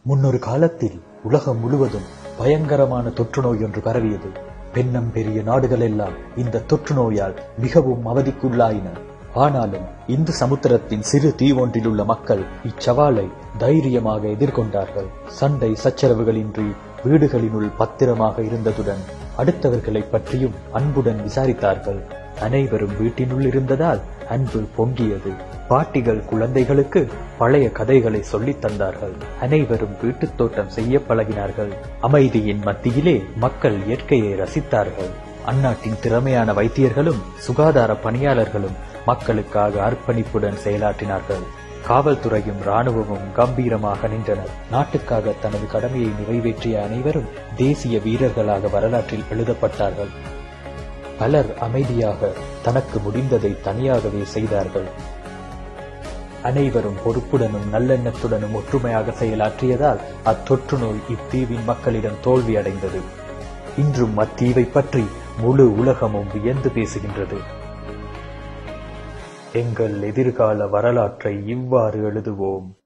முன்னொரு காலத்தில் உலகம் முழுவதும் பயங்கரமான தொற்று நோய் ஒன்று பரவியது பெண்ணம் பெரிய நாடுகள் எல்லாம் இந்த தொற்று நோயால் மிகவும் அவதிக்குள்ளாயின ஆனாலும் இந்து சமுத்திரத்தின் சிறு தீவொன்றில் உள்ள மக்கள் இச்சவாலை தைரியமாக எதிர்கொண்டார்கள் சண்டை சச்சரவுகளின்றி வீடுகளினுள் பத்திரமாக இருந்ததுடன் அடுத்தவர்களை பற்றியும் அன்புடன் விசாரித்தார்கள் அனைவரும் வீட்டினுள் இருந்ததால் அன்பு பொங்கியது பாட்டிகள் குழந்தைகளுக்கு பழைய கதைகளை சொல்லித் தந்தார்கள் அனைவரும் வீட்டுத் தோட்டம் செய்ய பழகினார்கள் அமைதியின் மத்தியிலே மக்கள் இயற்கையை ரசித்தார்கள் அந்நாட்டின் திறமையான வைத்தியர்களும் சுகாதார பணியாளர்களும் மக்களுக்காக அர்ப்பணிப்புடன் செயலாற்றினார்கள் காவல்துறையும் ராணுவமும் கம்பீரமாக நின்றனர் நாட்டுக்காக தனது கடமையை நிறைவேற்றிய அனைவரும் தேசிய வீரர்களாக வரலாற்றில் எழுதப்பட்டார்கள் பலர் அமைதியாக தனக்கு முடிந்ததை தனியாகவே செய்தார்கள் அனைவரும் பொறுப்புடனும் நல்லெண்ணத்துடனும் ஒற்றுமையாக செயலாற்றியதால் அத்தொற்று நோய் இத்தீவின் மக்களிடம் தோல்வியடைந்தது இன்றும் அத்தீவை பற்றி முழு உலகமும் வியந்து பேசுகின்றது எங்கள் எதிர்கால வரலாற்றை இவ்வாறு எழுதுவோம்